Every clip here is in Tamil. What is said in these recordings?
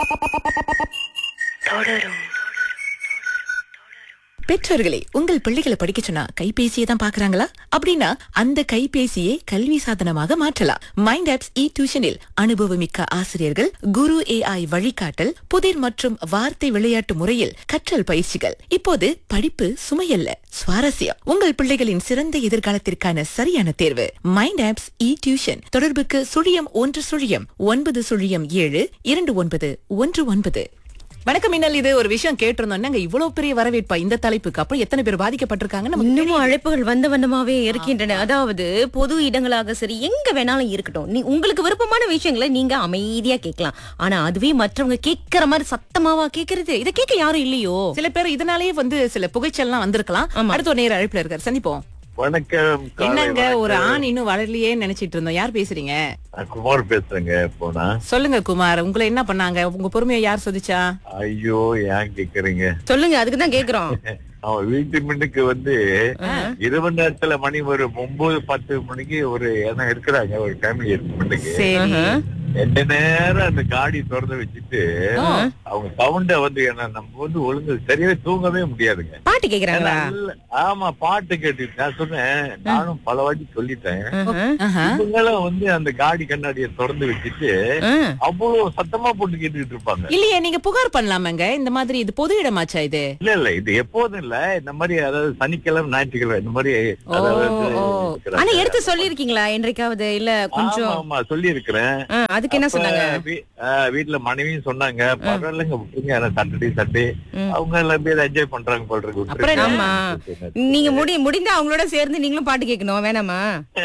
பெற்றோர்களே உங்கள் பிள்ளைகளை படிக்க சொன்னா கைபேசியை தான் பாக்குறாங்களா அப்படின்னா அந்த கைபேசியை கல்வி சாதனமாக மாற்றலாம் மைண்ட் ஆப்ஸ் இ டியூஷனில் அனுபவமிக்க ஆசிரியர்கள் குரு ஏஐ வழிகாட்டல் புதிர் மற்றும் வார்த்தை விளையாட்டு முறையில் கற்றல் பயிற்சிகள் இப்போது படிப்பு சுமையல்ல சுவாரஸ்யம் உங்கள் பிள்ளைகளின் சிறந்த எதிர்காலத்திற்கான சரியான தேர்வு மைண்ட் ஆப்ஸ் இ டியூஷன் தொடர்புக்கு சுழியம் ஒன்று சுழியம் ஒன்பது சுழியம் ஏழு இரண்டு ஒன்பது ஒன்று ஒன்பது வணக்கம் மின்னல் இது ஒரு விஷயம் கேட்டிருந்தோம் என்னங்க இவ்வளவு பெரிய வரவேற்பா இந்த தலைப்புக்கு அப்புறம் எத்தனை பேர் பாதிக்கப்பட்டிருக்காங்கன்னு நமக்கு இன்னமும் அழைப்புகள் வந்த வண்ணமாவே இருக்கின்றன அதாவது பொது இடங்களாக சரி எங்க வேணாலும் இருக்கட்டும் நீ உங்களுக்கு விருப்பமான விஷயங்களை நீங்க அமைதியா கேட்கலாம் ஆனா அதுவே மற்றவங்க கேட்கிற மாதிரி சத்தமாவா கேக்குறது இதை கேட்க யாரும் இல்லையோ சில பேர் இதனாலேயே வந்து சில புகைச்சல்லாம் வந்திருக்கலாம் ஆமா. அடுத்த ஒரு நேர அழைப்புல இருக்காரு சந்திப்போம் வணக்கம் காலை என்னங்க ஒரு வணக்கம். ஆண் இன்னும் வளரலையேன்னு நினைச்சிட்டு இருந்தோம் யார் பேசுறீங்க நான் குமார் பேசுறேங்க போனா சொல்லுங்க குமார் உங்களை என்ன பண்ணாங்க உங்க பொறுமையை யார் சோதிச்சா ஐயோ ஏன் கேக்குறீங்க சொல்லுங்க அதுக்கு தான் கேக்குறோம் அவன் வீட்டு முன்னுக்கு வந்து இரவு நேரத்துல மணி ஒரு ஒன்பது பத்து மணிக்கு ஒரு இடம் இருக்கிறாங்க ஒரு ஃபேமிலி முன்னுக்கு சரி எந்த நேரம் அந்த காடி திறந்து வச்சுட்டு அவங்க சவுண்ட வந்து என்ன நம்ம வந்து ஒழுங்கு சரியாவே தூங்கவே முடியாதுங்க பாட்டு கேக்குறாங்களா நல்ல- ஆமா பாட்டு கேட்டுட்டு நான் சொன்னேன் நானும் பல வாட்டி சொல்லிட்டேன் ஆஹா. ஆஹா. இவங்களும் வந்து அந்த காடி கண்ணாடியை திறந்து வச்சுட்டு ஆ. அவ்வளவு சத்தமா போட்டு கேட்டுக்கிட்டு இருப்பாங்க இல்லையே நீங்க புகார் பண்ணலாமாங்க இந்த மாதிரி இது பொது இடமாச்சா இது இல்ல இல்ல இது எப்போதும் இல்ல இந்த மாதிரி அதாவது சனிக்கிழமை ஞாயிற்றுக்கிழமை இந்த மாதிரி ஓ, அதாவது ஓ. இருக்கிறாங்க. ஆனா எடுத்து சொல்லிருக்கீங்களா என்றைக்காவது இல்ல ஆமா கொஞ்சம் ஆமா சொல்லி இருக்கிறேன் ஆ, அதுக்கு என்ன சொன்னாங்க வீட்டுல மனைவியும் சொன்னாங்க பரவாயில்லைங்க விட்டுருங்க ஆனா சாட்டர்டே சண்டே ம். அவங்க எல்லாம் பேர் என்ஜாய் பண்றாங்க போல இருக்கு அப்புறம் விட்டுருங்க. ஆமா நீங்க முடி முடிந்தா அவங்களோட சேர்ந்து நீங்களும் பாட்டு கேட்கணும் வேணாமா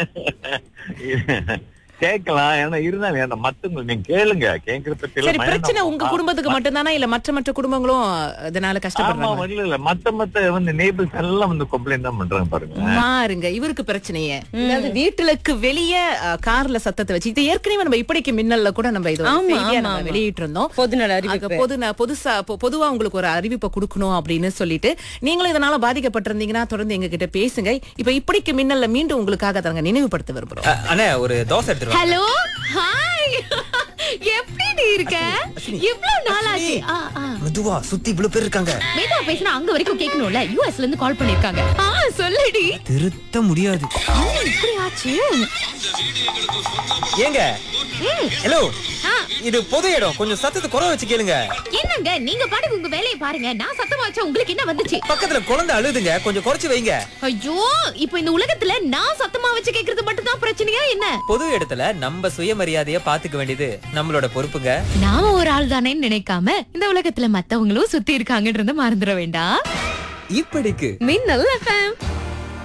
கேட்கலாம் ஏன்னா இருந்தாலும் ஏன்னா மத்தவங்க நீங்க கேளுங்க கேட்கற பத்தி சரி பிரச்சனை உங்க குடும்பத்துக்கு மட்டும்தானா இல்ல மற்ற மற்ற குடும்பங்களும் இதனால ஆமா கஷ்டப்படுறாங்க இல்ல இல்ல மத்த மத்த வந்து நேபிள்ஸ் எல்லாம் வந்து கம்ப்ளைண்ட் தான் பண்றாங்க பாருங்க மாறுங்க இவருக்கு பிரச்சனையே அதாவது வீட்டுக்கு வெளியே அஹ், கார்ல சத்தத்தை வச்சு இது ஏற்கனவே நம்ம இப்படிக்கு மின்னல்ல கூட நம்ம இது ஒரு ஆமா, செய்தியா ஆமா, நம்ம ஆமா. வெளியிட்டு இருந்தோம் பொதுநல அங்க அறிவிப்பு பொது ந- பொதுசா பொ- பொதுவா உங்களுக்கு ஒரு அறிவிப்பை கொடுக்கணும் அப்படின்னு சொல்லிட்டு நீங்களும் இதனால பாதிக்கப்பட்டிருந்தீங்கன்னா தொடர்ந்து எங்க கிட்ட பேசுங்க இப்ப இப்படிக்கு மின்னல்ல மீண்டும் உங்களுக்காக தாங்க நினைவுபடுத்த விரும்புறோம் அ- அண்ணே ஒரு தோசை எடுத்துருவாங்க ஹலோ ஹாய் எப்படி நீ இருக்க இவ்வளவு நாளாச்சு ஆ, ஆ. மெதுவா சுத்தி இவ்வளவு பேர் இருக்காங்க மேதா பேசினா அங்க வரைக்கும் கேட்கணும்ல யூஎஸ்ல இருந்து கால் பண்ணிருக்காங்க ஆ சொல்லுடி திருத்த முடியாது என்ன இப்படி ஆச்சு ஏங்க ஹலோ ஆ, இது பொது இடம் கொஞ்சம் சத்தத்தை குறை வச்சு கேளுங்க என்னங்க நீங்க பாட்டுக்கு உங்க வேலையை பாருங்க நான் சத்தமா வச்சா உங்களுக்கு என்ன வந்துச்சு பக்கத்துல குழந்தை அழுதுங்க கொஞ்சம் குறைச்சு வைங்க ஐயோ இப்போ இந்த உலகத்துல நான் சத்தமா வச்சு கேக்குறது மட்டும் தான் பிரச்சனையா என்ன பொது இடத்துல நம்ம சுயமரியாதைய பாத்துக்க வேண்டியது நம்மளோட பொறுப்புங்க நாம ஒரு ஆள் தானேன்னு நினைக்காம இந்த உலகத்துல மத்தவங்களும் சுத்தி இருக்காங்கன்றத மறந்துட வேண்டாம் இப்படிக்கு மின்னல் எஃப்எம்